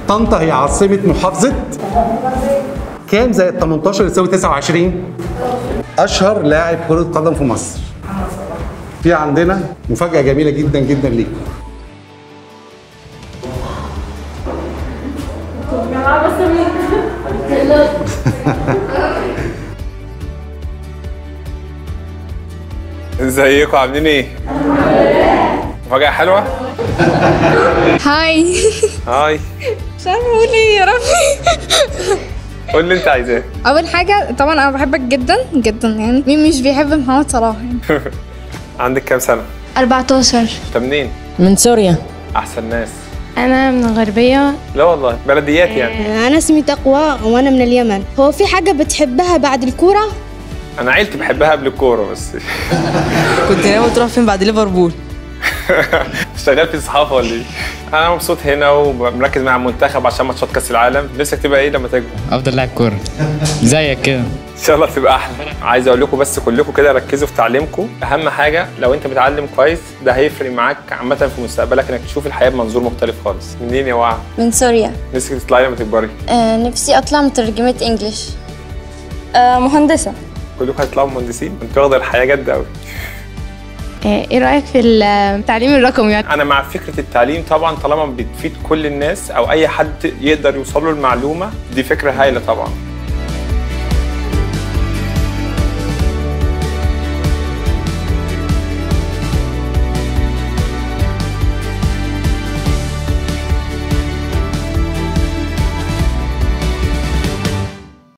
طنطا هي عاصمة محافظة كام زائد 18 يساوي 29 أشهر لاعب كرة قدم في مصر في عندنا مفاجأة جميلة جدا جدا ليكم ازيكم عاملين ايه؟ مفاجأة حلوة؟ هاي هاي مش عارفه اقول ايه يا ربي قول اللي انت عايزاه اول حاجه طبعا انا بحبك جدا جدا يعني مين مش بيحب محمد صلاح يعني عندك كام سنة؟ 14 انت منين؟ من سوريا أحسن ناس أنا من الغربية لا والله بلديات يعني أنا اسمي تقوى وأنا من اليمن هو في حاجة بتحبها بعد الكورة؟ أنا عيلتي بحبها قبل الكورة بس كنت ناوي تروح فين بعد ليفربول اشتغلت في الصحافة ولا ايه؟ أنا مبسوط هنا ومركز مع المنتخب عشان ماتشات كأس العالم نفسك تبقى ايه لما تكبر؟ افضل لاعب كوره زيك كده ان شاء الله تبقى احلى عايز اقول لكم بس كلكم كده ركزوا في تعليمكم اهم حاجه لو انت متعلم كويس ده هيفرق معاك عامه في مستقبلك انك تشوف الحياه بمنظور مختلف خالص منين يا وعا من سوريا نفسك تطلعي لما تكبري آه نفسي اطلع مترجمة انجليش آه مهندسة كلكم هتطلعوا مهندسين انت واخده الحياه جد قوي آه إيه رأيك في التعليم الرقمي يعني؟ انا مع فكره التعليم طبعا طالما بتفيد كل الناس او اي حد يقدر يوصل له المعلومه دي فكره هايله طبعا